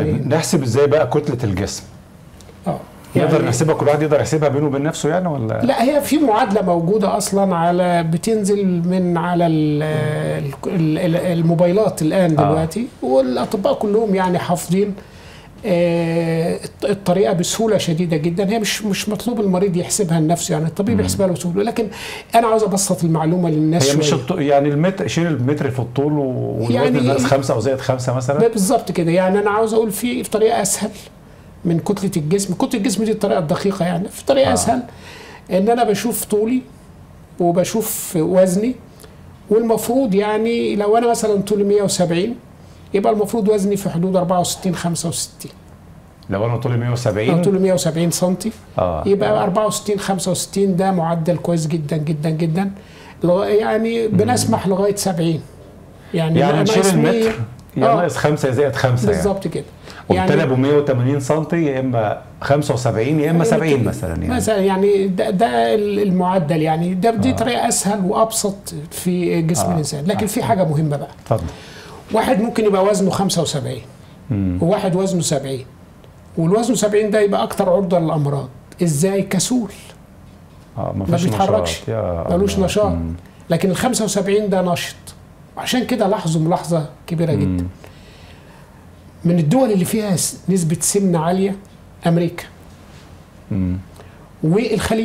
نحسب ازاي بقى كتله الجسم اه نقدر نحسبها كل واحد يقدر يحسبها بينه وبين نفسه يعني ولا لا هي في معادله موجوده اصلا على بتنزل من على ال ال ال الموبايلات الان آه. دلوقتي والاطباء كلهم يعني حافظين آه، الطريقه بسهوله شديده جدا هي مش مش مطلوب المريض يحسبها لنفسه يعني الطبيب يحسبها له بسهوله لكن انا عاوز ابسط المعلومه للناس هي مش شوية. الط... يعني المتر شيل المتر في الطول والوزن يعني- الناس خمسه او زائد خمسه مثلا بالظبط كده يعني انا عاوز اقول في في طريقه اسهل من كتله الجسم كتله الجسم دي الطريقه الدقيقه يعني في طريقه آه. آه. اسهل ان انا بشوف طولي وبشوف وزني والمفروض يعني لو انا مثلا طولي 170 يبقى المفروض وزني في حدود 64 65 لو انا طولي لو 170 طولي 170 سم اه يبقى 64 65 ده معدل كويس جدا جدا جدا لغا- يعني بنسمح لغايه 70 يعني, يعني ناقص نشيل 100 المتر يا آه. ناقص خمسه زائد خمسه يعني بالظبط كده وبالتالي ابو 180 سم يا اما 75 يا اما 70 مثلا يعني مثلا يعني ده, ده المعدل يعني ده دي طريقه اسهل وابسط في جسم آه. الانسان لكن في حاجه مهمه بقى اتفضل واحد ممكن يبقى وزنه 75 مم. وواحد وزنه 70 والوزن 70 ده يبقى اكتر عرضه للامراض ازاي كسول اه ما فيش بيتحركش نشاط. يا ملوش الله. نشاط مم. لكن ال 75 ده نشط عشان كده لاحظوا ملاحظه كبيره جدا مم. من الدول اللي فيها س- نسبه سمنه عاليه امريكا مم. والخليج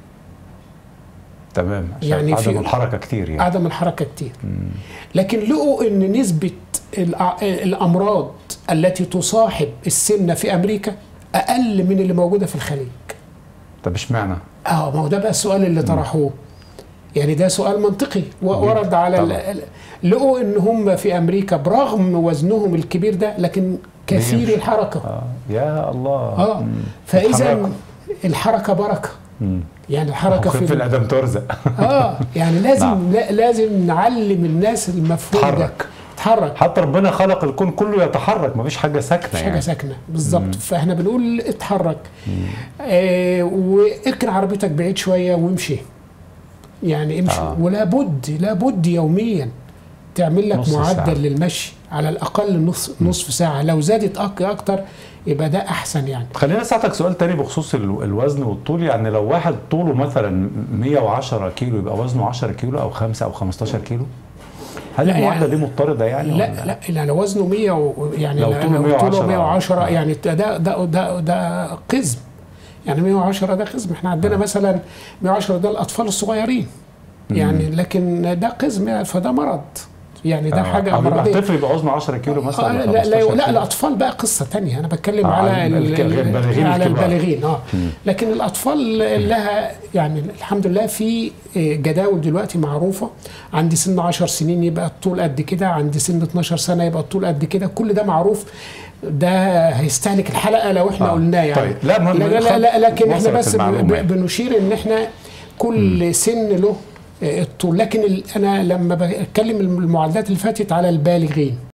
تمام عشان يعني عدم في- الحركه كتير يعني عدم الحركه كتير لكن لقوا ان نسبه الأ- الامراض التي تصاحب السمنه في امريكا اقل من اللي موجوده في الخليج طب اشمعنى؟ اه ما هو ده بقى السؤال اللي طرحوه يعني ده سؤال منطقي و- ورد على ال- طبعا. ال- لقوا ان هم في امريكا برغم وزنهم الكبير ده لكن كثير بيمشوا. الحركه اه يا الله اه مم. فاذا بيتحركوا. الحركه بركه مم. يعني الحركه وخف في الادم ترزق اه يعني لازم نعم. لا لازم نعلم الناس المفهوم ده تحرك. تحرك حتى ربنا خلق الكون كله يتحرك مفيش حاجه ساكنه مش حاجه يعني ساكنه بالظبط فاحنا بنقول اتحرك آه واركن عربيتك بعيد شويه وامشي يعني امشي آه. آه. ولا بد لا بد يوميا تعمل لك نص معدل ساعة. للمشي على الاقل نص نصف ساعه لو زادت أك اكتر يبقى ده احسن يعني خليني اسالك سؤال تاني بخصوص ال- الوزن والطول يعني لو واحد طوله مثلا 110 كيلو يبقى وزنه 10 كيلو او 5 او 15 كيلو هل لا، المعادله يعني- دي مضطرده يعني لا ولا؟ لا يعني وزنه 100 و- يعني لو لو طوله طوله 110 110 آه. يعني ده ده ده ده قزم يعني 110 ده قزم احنا عندنا مثلا 110 ده الاطفال الصغيرين يعني لكن ده قزم يعني فده مرض يعني ده آه. حاجه أو يبقى مرضيه طفل يبقى وزنه 10 كيلو مثلا آه ولا لا 15 لا, كيلو؟ لا الاطفال بقى قصه تانية انا بتكلم آه، على ال- ال- ال- البالغين على الكبار. البالغين اه لكن الاطفال لها يعني الحمد لله في جداول دلوقتي معروفه عند سن 10 سنين يبقى الطول قد كده عند سن 12 سنه يبقى الطول قد كده كل ده معروف ده هيستهلك الحلقه لو احنا آه. قلناه يعني طيب. لا، مهم. لا, لا, لا, لا لكن احنا وصلت بس ب- المعلومة يعني. ب- بنشير ان احنا كل سن له آه، الطول لكن ال- انا لما بتكلم المعدات اللي فاتت على البالغين